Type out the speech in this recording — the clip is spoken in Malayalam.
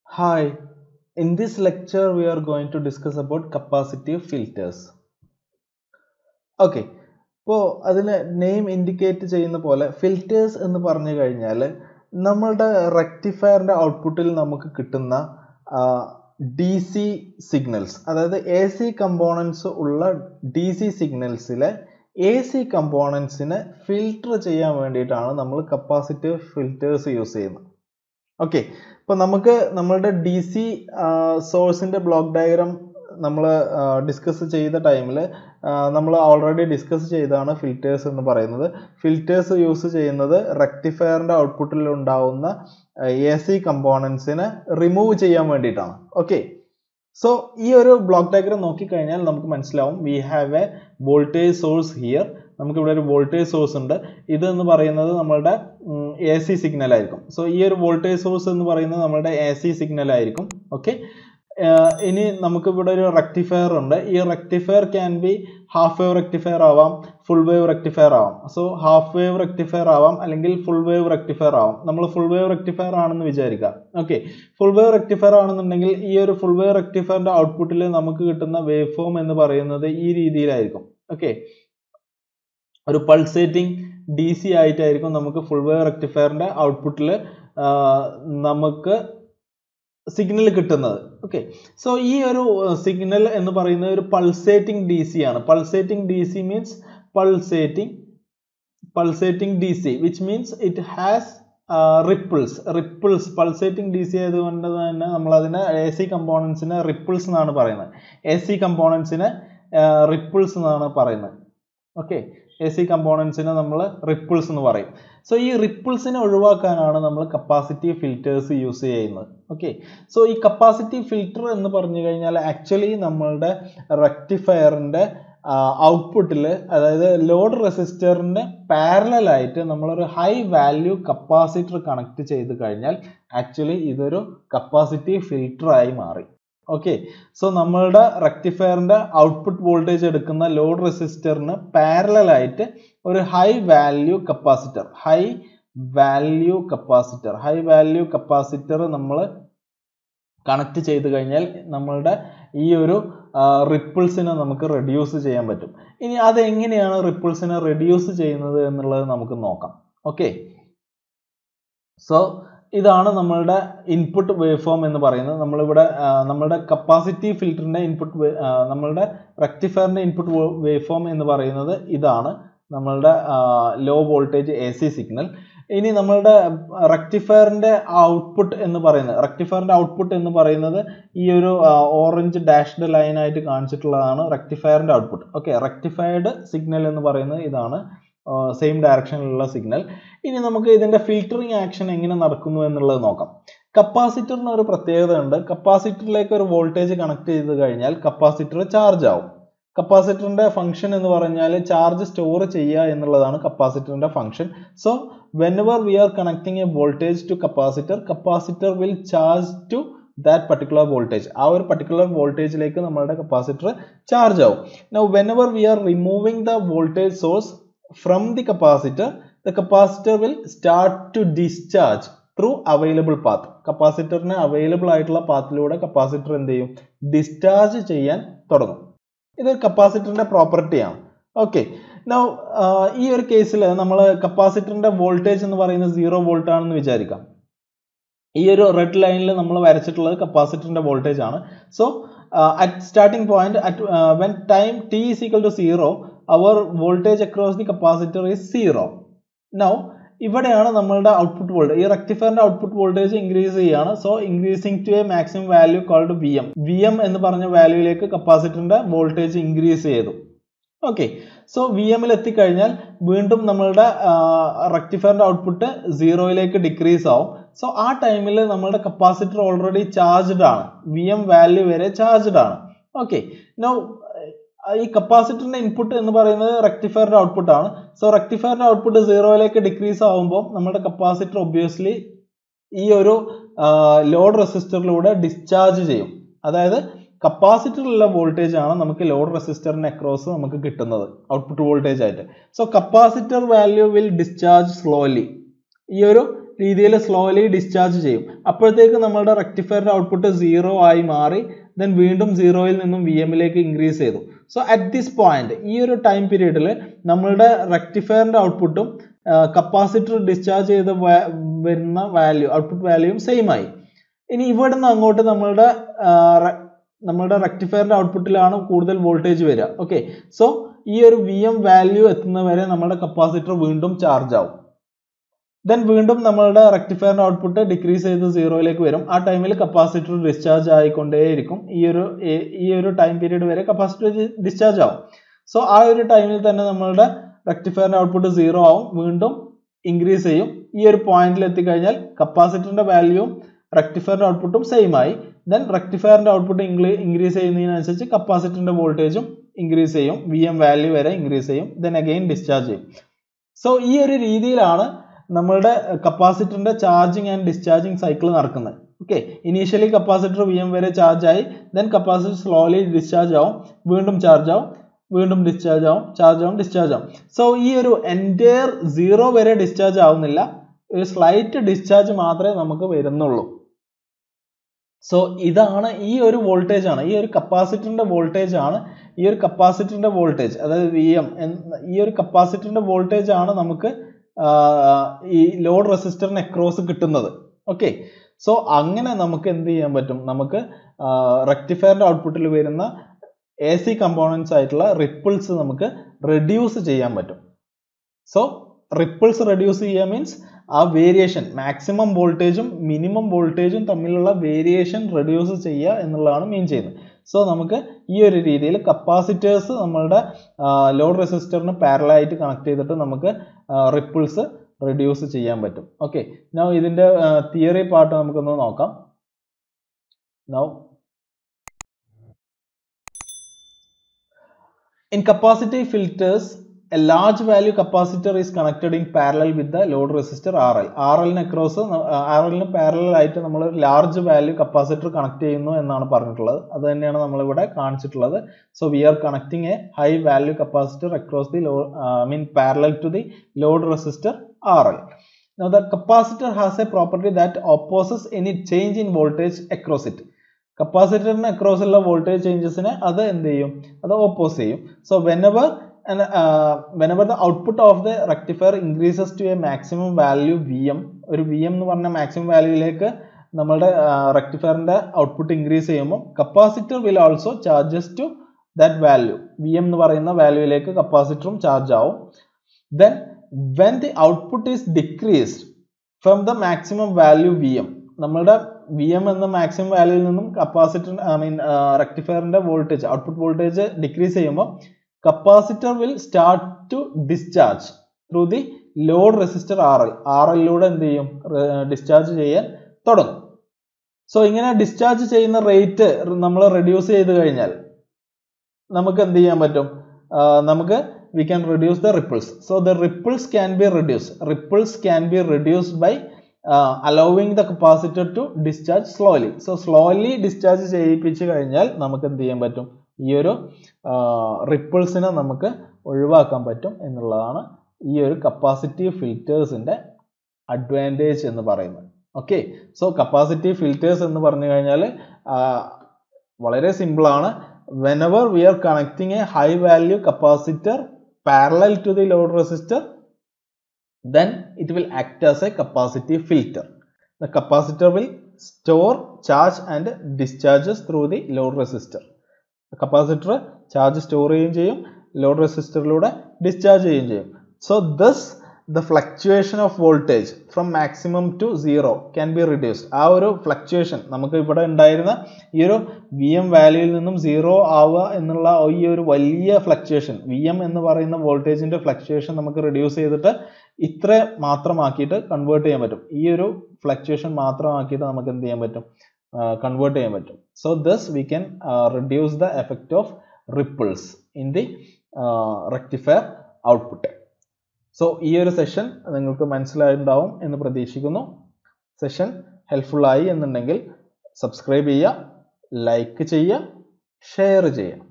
Hi, in this lecture we are going to discuss about capacitive filters. Okay ഇപ്പോൾ അതിന് നെയിം ഇൻഡിക്കേറ്റ് ചെയ്യുന്ന പോലെ ഫിൽറ്റേഴ്സ് എന്ന് പറഞ്ഞു കഴിഞ്ഞാൽ നമ്മളുടെ റെക്ടിഫയറിൻ്റെ ഔട്ട്പുട്ടിൽ നമുക്ക് കിട്ടുന്ന ഡി സി സിഗ്നൽസ് അതായത് എ സി കമ്പോണൻസ് ഉള്ള ഡി സി സിഗ്നൽസിലെ എ സി കമ്പോണൻസിനെ ഫിൽട്ടർ ചെയ്യാൻ വേണ്ടിയിട്ടാണ് നമ്മൾ കപ്പാസിറ്റീവ് ഫിൽറ്റേഴ്സ് യൂസ് ചെയ്യുന്നത് ഓക്കെ ഇപ്പോൾ നമുക്ക് നമ്മളുടെ ഡി സി സോഴ്സിൻ്റെ ബ്ലോക്ക് ഡയഗ്രാം നമ്മൾ ഡിസ്കസ് ചെയ്ത ടൈമിൽ നമ്മൾ ഓൾറെഡി ഡിസ്കസ് ചെയ്താണ് ഫിൽറ്റേഴ്സ് എന്ന് പറയുന്നത് ഫിൽറ്റേഴ്സ് യൂസ് ചെയ്യുന്നത് റെക്ടിഫയറിൻ്റെ ഔട്ട്പുട്ടിൽ ഉണ്ടാവുന്ന എ സി കമ്പോണൻസിനെ റിമൂവ് ചെയ്യാൻ വേണ്ടിയിട്ടാണ് ഓക്കെ സോ ഈ ഒരു ബ്ലോക്ക് ഡയഗ്രാം നോക്കിക്കഴിഞ്ഞാൽ നമുക്ക് മനസ്സിലാവും we have a voltage source here നമുക്ക് ഇവിടെ ഒരു വോൾട്ടേജ് സോഴ്സ് ഉണ്ട് ഇത് എന്ന് പറയുന്നത് നമ്മളുടെ എ സി സിഗ്നൽ ആയിരിക്കും സോ ഈ ഒരു വോൾട്ടേജ് സോഴ്സ് എന്ന് പറയുന്നത് നമ്മളുടെ എ സി സിഗ്നൽ ആയിരിക്കും ഓക്കെ ഇനി നമുക്ക് ഇവിടെ ഒരു റെക്ടിഫയർ ഉണ്ട് ഈ rectifier can be half wave rectifier ആവാം ഫുൾ വേവ് റെക്ടിഫയർ ആവാം സോ ഹാഫ് വേവ് റെക്ടിഫയർ ആവാം അല്ലെങ്കിൽ ഫുൾ വേവ് റെക്ടിഫയർ ആവാം നമ്മൾ ഫുൾ വേവ് റെക്ടിഫയർ ആണെന്ന് വിചാരിക്കുക ഓക്കെ ഫുൾ വേവ് റെക്ടിഫയർ ആണെന്നുണ്ടെങ്കിൽ ഈ ഒരു ഫുൾ വേവ് റെക്ടിഫയറിന്റെ ഔട്ട്പുട്ടിൽ നമുക്ക് കിട്ടുന്ന വേവ് ഫോം എന്ന് പറയുന്നത് ഈ രീതിയിലായിരിക്കും ഓക്കെ ഒരു പൾസേറ്റിംഗ് ഡി സി ആയിട്ടായിരിക്കും നമുക്ക് ഫുൾ വേവ് റെക്ടിഫയറിന്റെ ഔട്ട്പുട്ടിൽ നമുക്ക് സിഗ്നൽ കിട്ടുന്നത് ഓക്കെ സോ ഈ ഒരു സിഗ്നൽ എന്ന് പറയുന്നത് ഒരു പൾസേറ്റിംഗ് ഡി സി ആണ് pulsating D C means pulsating pulsating D C which means it has ripples ripples pulsating D C ആയതുകൊണ്ട് തന്നെ നമ്മൾ അതിനെ എ സി കമ്പോണൻസിനെ റിപ്പിൾസ് എന്നാണ് പറയുന്നത് എ സി കമ്പോണൻസിനെ റിപ്പിൾസ് എന്നാണ് പറയുന്നത് ഓക്കെ എ സി കമ്പോണൻസിനെ നമ്മൾ റിപ്പിൾസ് എന്ന് പറയും സോ ഈ റിപ്പിൾസിനെ ഒഴിവാക്കാനാണ് നമ്മൾ കപ്പാസിറ്റീവ് ഫിൽറ്റേഴ്സ് യൂസ് ചെയ്യുന്നത് ഓക്കെ സോ ഈ കപ്പാസിറ്റീവ് ഫിൽറ്റർ എന്ന് പറഞ്ഞു കഴിഞ്ഞാൽ ആക്ച്വലി നമ്മളുടെ റെക്ടിഫയറിൻ്റെ ഔട്ട്പുട്ടിൽ അതായത് ലോഡ് റെസിസ്റ്ററിൻ്റെ പാരലൽ ആയിട്ട് നമ്മളൊരു ഹൈ വാല്യൂ കപ്പാസിറ്റർ കണക്ട് ചെയ്ത് കഴിഞ്ഞാൽ ആക്ച്വലി ഇതൊരു കപ്പാസിറ്റീവ് ഫിൽറ്റർ ആയി മാറി ഓക്കെ സോ നമ്മളുടെ റെക്ടിഫയറിന്റെ ഔട്ട്പുട്ട് വോൾട്ടേജ് എടുക്കുന്ന ലോഡ് റെസിസ്റ്ററിന് പാരലൽ ആയിട്ട് ഒരു high value capacitor high value capacitor high value capacitor നമ്മൾ കണക്ട് ചെയ്ത് കഴിഞ്ഞാൽ നമ്മളുടെ ഈ ഒരു റിപ്പിൾസിനെ നമുക്ക് റെഡ്യൂസ് ചെയ്യാൻ പറ്റും ഇനി അത് എങ്ങനെയാണ് റിപ്പിൾസിനെ റെഡ്യൂസ് ചെയ്യുന്നത് എന്നുള്ളത് നമുക്ക് നോക്കാം ഓക്കെ സോ ഇതാണ് നമ്മളുടെ ഇൻപുട്ട് വേവ് ഫോം എന്ന് പറയുന്നത് നമ്മളിവിടെ നമ്മളുടെ കപ്പാസിറ്റി ഫിൽറ്ററിന്റെ ഇൻപുട്ട് നമ്മളുടെ റെക്ടിഫയറിന്റെ ഇൻപുട്ട് വേവ് ഫോം എന്ന് പറയുന്നത് ഇതാണ് നമ്മളുടെ low voltage A C signal ഇനി നമ്മളുടെ റെക്ടിഫയറിന്റെ ഔട്ട്പുട്ട് എന്ന് പറയുന്നത് റെക്ടിഫയറിന്റെ ഔട്ട്പുട്ട് എന്ന് പറയുന്നത് ഈ ഒരു ഓറഞ്ച് ഡാഷ്ഡ് ലൈൻ ആയിട്ട് കാണിച്ചിട്ടുള്ളതാണ് റെക്ടിഫയറിന്റെ ഔട്ട്പുട്ട് ഓക്കെ റെക്ടിഫൈഡ് സിഗ്നൽ എന്ന് പറയുന്നത് ഇതാണ് സെയിം ഡയറക്ഷനിലുള്ള സിഗ്നൽ ഇനി നമുക്ക് ഇതിന്റെ ഫിൽറ്ററിങ് ആക്ഷൻ എങ്ങനെ നടക്കുന്നു എന്നുള്ളത് നോക്കാം കപ്പാസിറ്ററിന് ഒരു പ്രത്യേകത ഉണ്ട് കപ്പാസിറ്ററിലേക്ക് ഒരു വോൾട്ടേജ് കണക്ട് ചെയ്ത് കഴിഞ്ഞാൽ കപ്പാസിറ്റർ ചാർജ് ആവും കപ്പാസിറ്ററിന്റെ ഫംഗ്ഷൻ എന്ന് പറഞ്ഞാൽ ചാർജ് സ്റ്റോർ ചെയ്യുക എന്നുള്ളതാണ് കപ്പാസിറ്ററിന്റെ function so whenever we are connecting a voltage to capacitor capacitor will charge to that particular voltage ആ ഒരു പർട്ടിക്കുലർ വോൾട്ടേജിലേക്ക് നമ്മളുടെ കപ്പാസിറ്റർ ചാർജ് ആവും now whenever we are removing the voltage source from the capacitor the capacitor will start to discharge through available path കപ്പാസിറ്ററിന് അവൈലബിൾ ആയിട്ടുള്ള പാത്തിലൂടെ കപ്പാസിറ്റർ എന്ത് ചെയ്യും ഡിസ്ചാർജ് ചെയ്യാൻ തുടങ്ങും ഇത് കപ്പാസിറ്ററിന്റെ പ്രോപ്പർട്ടിയാണ് ഓക്കെ നൗ ഈ ഒരു കേസിൽ നമ്മൾ കപ്പാസിറ്ററിന്റെ വോൾട്ടേജ് എന്ന് പറയുന്നത് സീറോ വോൾട്ട് ആണെന്ന് വിചാരിക്കാം ഈ ഒരു റെഡ് ലൈനിൽ നമ്മൾ വരച്ചിട്ടുള്ളത് കപ്പാസിറ്ററിന്റെ വോൾട്ടേജ് ആണ് so at starting point at when time T is equal to zero our voltage across the capacitor is zero now ഇവിടെയാണ് നമ്മളുടെ ഔട്ട്പുട്ട് വോൾട്ടേജ് ഈ റെക്ടിഫയറിന്റെ ഔട്ട്പുട്ട് വോൾട്ടേജ് ഇൻക്രീസ് ചെയ്യാണ് so increasing to a maximum value called V M V M എന്ന് പറഞ്ഞ വാല്യൂയിലേക്ക് കപ്പാസിറ്ററിന്റെ വോൾട്ടേജ് ഇൻക്രീസ് ചെയ്തു ഓക്കെ സോ വി എമ്മിൽ എത്തിക്കഴിഞ്ഞാൽ വീണ്ടും നമ്മളുടെ റെക്ടിഫയറിന്റെ ഔട്ട്പുട്ട് സീറോയിലേക്ക് ഡിക്രീസ് ആവും സോ ആ ടൈമിൽ നമ്മളുടെ കപ്പാസിറ്റർ ഓൾറെഡി ചാർജ്ഡ് ആണ് വി എം വാല്യൂ വരെ ചാർജ്ഡ് ആണ് ഓക്കെ നോ ഈ കപ്പാസിറ്ററിന്റെ ഇൻപുട്ട് എന്ന് പറയുന്നത് റെക്ടിഫയറിന്റെ ഔട്ട്പുട്ട് ആണ് സോ റെക്ടിഫയറിന്റെ ഔട്ട്പുട്ട് സീറോയിലേക്ക് ഡിക്രീസ് ആവുമ്പോൾ നമ്മുടെ കപ്പാസിറ്റർ ഒബ്വിയസ്ലി ഈ ഒരു ലോഡ് റെസിസ്റ്ററിലൂടെ ഡിസ്ചാർജ് ചെയ്യും അതായത് കപ്പാസിറ്ററിലുള്ള വോൾട്ടേജ് ആണ് നമുക്ക് ലോഡ് റെസിസ്റ്ററിന് അക്രോസ് നമുക്ക് കിട്ടുന്നത് ഔട്ട്പുട്ട് വോൾട്ടേജ് ആയിട്ട് so capacitor value will discharge slowly ഈ ഒരു രീതിയിൽ സ്ലോലി ഡിസ്ചാർജ് ചെയ്യും അപ്പോഴത്തേക്ക് നമ്മളുടെ റെക്ടിഫയറിന്റെ ഔട്ട്പുട്ട് സീറോ ആയി മാറി ദെൻ വീണ്ടും സീറോയിൽ നിന്നും വി എമ്മിലേക്ക് ഇൻക്രീസ് ചെയ്തു സോ അറ്റ് ദിസ് പോയിന്റ് ഈ ഒരു ടൈം പീരീഡിൽ നമ്മളുടെ റെക്ടിഫയറിന്റെ ഔട്ട്പുട്ടും കപ്പാസിറ്റർ ഡിസ്ചാർജ് ചെയ്ത് വ- വരുന്ന വാല്യൂ ഔട്ട്പുട്ട് വാല്യൂയും സെയിം ആയി ഇനി ഇവിടെ നിന്ന് അങ്ങോട്ട് നമ്മളുടെ ആ, റെ- നമ്മളുടെ റെക്ടിഫയറിന്റെ ഔട്ട്പുട്ടിലാണ് കൂടുതൽ വോൾട്ടേജ് വരിക ഓക്കെ സോ ഈ ഒരു വി എം വാല്യൂ എത്തുന്നവരെ നമ്മുടെ കപ്പാസിറ്റർ വീണ്ടും ചാർജ് ആവും ദെൻ വീണ്ടും നമ്മളുടെ റെക്ടിഫയറിന്റെ ഔട്ട്പുട്ട് ഡിക്രീസ് ചെയ്ത് സീറോയിലേക്ക് വരും ആ ടൈമിൽ കപ്പാസിറ്റർ ഡിസ്ചാർജ് ആയിക്കൊണ്ടേയിരിക്കും ഈ ഒരു ഈ- ഈ ഒരു ടൈം പീരീഡ് വരെ കപ്പാസിറ്റർ ഡിസ്ചാർജ് ആവും സോ ആ ഒരു ടൈമിൽ തന്നെ നമ്മളുടെ റെക്ടിഫയറിന്റെ ഔട്ട്പുട്ട് സീറോ ആവും വീണ്ടും ഇൻക്രീസ് ചെയ്യും ഈ ഒരു പോയിന്റിൽ എത്തിക്കഴിഞ്ഞാൽ കപ്പാസിറ്ററിന്റെ വാല്യൂവും റെക്ടിഫയറിന്റെ ഔട്ട്പുട്ടും സെയിം ആയി ദെൻ റെക്ടിഫയറിന്റെ ഔട്ട്പുട്ട് ഇൻക്രീസ് ചെയ്യുന്നതിനനുസരിച്ച് കപ്പാസിറ്ററിന്റെ വോൾട്ടേജും ഇൻക്രീസ് ചെയ്യും വി എം വാല്യൂ വരെ ഇൻക്രീസ് ചെയ്യും ദെൻ അഗെയിൻ ഡിസ്ചാർജ് ചെയ്യും സോ ഈ ഒരു രീതിയിലാണ് നമ്മളുടെ കപ്പാസിറ്ററിന്റെ ചാർജിങ് ആൻഡ് ഡിസ്ചാർജിങ് സൈക്കിൾ നടക്കുന്നത് okay initially capacitor V M വരെ ചാർജ് ആയി ദെൻ കപ്പാസിറ്റർ സ്ലോലി ഡിസ്ചാർജ് ആവും വീണ്ടും ചാർജ് ആവും വീണ്ടും ഡിസ്ചാർജ് ആവും ചാർജ് ആവും ഡിസ്ചാർജ് ആവും സോ ഈ ഒരു എൻറ്റയർ സീറോ വരെ ഡിസ്ചാർജ് ആവുന്നില്ല ഒരു സ്ലൈറ്റ് ഡിസ്ചാർജ് മാത്രമേ നമുക്ക് വരുന്നുള്ളൂ സോ ഇതാണ് ഈ ഒരു വോൾട്ടേജ് ആണ് ഈ ഒരു കപ്പാസിറ്ററിന്റെ വോൾട്ടേജ് ആണ് ഈ ഒരു കപ്പാസിറ്ററിന്റെ വോൾട്ടേജ് അതായത് വി എം ഈ ഒരു കപ്പാസിറ്ററിന്റെ വോൾട്ടേജ് ആണ് നമുക്ക് ആ, ഈ ലോഡ് റെസിസ്റ്ററിന് അക്രോസ് കിട്ടുന്നത് ഓക്കെ സോ അങ്ങനെ നമുക്ക് എന്ത് ചെയ്യാൻ പറ്റും നമുക്ക് റെക്ടിഫയറിന്റെ ഔട്ട്പുട്ടിൽ വരുന്ന എ സി കമ്പോണൻസ് ആയിട്ടുള്ള റിപ്പിൾസ് നമുക്ക് റെഡ്യൂസ് ചെയ്യാൻ പറ്റും സോ റിപ്പിൾസ് റെഡ്യൂസ് ചെയ്യുക മീൻസ് ആ വേരിയേഷൻ മാക്സിമം വോൾട്ടേജും മിനിമം വോൾട്ടേജും തമ്മിലുള്ള വേരിയേഷൻ റെഡ്യൂസ് ചെയ്യുക എന്നുള്ളതാണ് മീൻ ചെയ്യുന്നത് സോ നമുക്ക് ഈ ഒരു രീതിയിൽ കപ്പാസിറ്റേഴ്സ് നമ്മളുടെ ലോഡ് റെസിസ്റ്ററിന് പാരലായിട്ട് കണക്ട് ചെയ്തിട്ട് നമുക്ക് റിപ്പിൾസ് റെഡ്യൂസ് ചെയ്യാൻ പറ്റും ഓക്കെ നൗ ഇതിന്റെ തിയറി പാർട്ട് നമുക്കൊന്ന് നോക്കാം now In capacitive filters, a large value capacitor is connected in parallel with the load resistor RL. RL ന് across RL ന് parallel ആയിട്ട് നമ്മൾ ഒരു ലാർജ് വാല്യൂ കപ്പാസിറ്റർ കണക്ട് ചെയ്യുന്നു എന്നാണ് പറഞ്ഞിട്ടുള്ളത് അത് തന്നെയാണ് നമ്മൾ ഇവിടെ കാണിച്ചിട്ടുള്ളത് so we are connecting a high value capacitor across the low mean parallel to the load resistor RL. Now the capacitor has a property that opposes any change in voltage across it. കപ്പാസിറ്ററിന് അക്രോസ് ഉള്ള വോൾട്ടേജ് ചേഞ്ചസിനെ അത് എന്ത് ചെയ്യും അത് ഓപ്പോസ് ചെയ്യും so whenever whenever the output of the rectifier increases to a maximum value V M ഒരു വി എം എന്ന് പറഞ്ഞ മാക്സിമം വാല്യൂയിലേക്ക് നമ്മളുടെ റെക്ടിഫയറിന്റെ ഔട്ട്പുട്ട് ഇൻക്രീസ് ചെയ്യുമ്പോൾ capacitor will also charges to that value V M എന്ന് പറയുന്ന വാല്യൂയിലേക്ക് കപ്പാസിറ്ററും ചാർജ് ആവും then when the output is decreased from the maximum value V M നമ്മളുടെ വി എം എന്ന മാക്സിമം വാല്യൂയിൽ നിന്നും കപ്പാസിറ്റർ ഐ മീൻ റെക്ടിഫയറിന്റെ വോൾട്ടേജ് ഔട്ട്പുട്ട് വോൾട്ടേജ് ഡിക്രീസ് ചെയ്യുമ്പോൾ capacitor will start to discharge through the load resistor R L R എല്ലിലൂടെ എന്ത് ചെയ്യും ഡിസ്ചാർജ് ചെയ്യാൻ തുടങ്ങും സോ ഇങ്ങനെ ഡിസ്ചാർജ് ചെയ്യുന്ന റേറ്റ് നമ്മൾ റെഡ്യൂസ് ചെയ്ത് കഴിഞ്ഞാൽ നമുക്ക് എന്ത് ചെയ്യാൻ പറ്റും ആ, നമുക്ക് we can reduce the ripples so the ripples can be reduce ripples can be reduced by allowing the capacitor to discharge slowly so slowly discharge ചെയ്യിപ്പിച്ച് കഴിഞ്ഞാൽ നമുക്ക് എന്ത് ചെയ്യാൻ പറ്റും ഈ ഒരു റിപ്പിൾസിനെ നമുക്ക് ഒഴിവാക്കാൻ പറ്റും എന്നുള്ളതാണ് ഈ ഒരു കപ്പാസിറ്റീവ് ഫിൽറ്റേഴ്സിന്റെ അഡ്വാൻറ്റേജ് എന്ന് പറയുന്നത് ഓക്കെ സോ കപ്പാസിറ്റീവ് ഫിൽറ്റേഴ്സ് എന്ന് പറഞ്ഞു കഴിഞ്ഞാൽ വളരെ സിമ്പിൾ ആണ് whenever we are connecting a high value capacitor parallel to the load resistor then it will act as a capacitive filter the capacitor will store charge and discharges through the load resistor capacitor charge store ചെയ്യുകയും ചെയ്യും ലോഡ് റെസിസ്റ്ററിലൂടെ ഡിസ്ചാർജ് ചെയ്യുകയും ചെയ്യും so thus the fluctuation of voltage from maximum to zero can be reduced ആ ഒരു ഫ്ലക്ച്വേഷൻ നമുക്ക് ഇവിടെ ഉണ്ടായിരുന്ന ഈ ഒരു വി എം വാല്യൂയിൽ നിന്നും സീറോ ആവുക എന്നുള്ള ഈ ഒരു വലിയ ഫ്ലക്ച്വേഷൻ വി എം എന്ന് പറയുന്ന വോൾട്ടേജിന്റെ ഫ്ലക്ച്വേഷൻ നമുക്ക് റിഡ്യൂസ് ചെയ്തിട്ട് ഇത്ര മാത്രമാക്കിയിട്ട് കൺവേർട്ട് ചെയ്യാൻ പറ്റും ഈ ഒരു ഫ്ലക്ച്വേഷൻ മാത്രമാക്കിയിട്ട് നമുക്ക് എന്ത് ചെയ്യാൻ പറ്റും കൺവേർട്ട് ചെയ്യാൻ പറ്റും so thus we can reduce the effect of ripples in the rectifier output so ഈ ഒരു സെഷൻ നിങ്ങൾക്ക് മനസ്സിലായിട്ടുണ്ടാവും എന്ന് പ്രതീക്ഷിക്കുന്നു സെഷൻ ഹെൽപ്ഫുൾ ആയി എന്നുണ്ടെങ്കിൽ സബ്സ്ക്രൈബ് ചെയ്യുക ലൈക്ക് ചെയ്യുക ഷെയർ ചെയ്യുക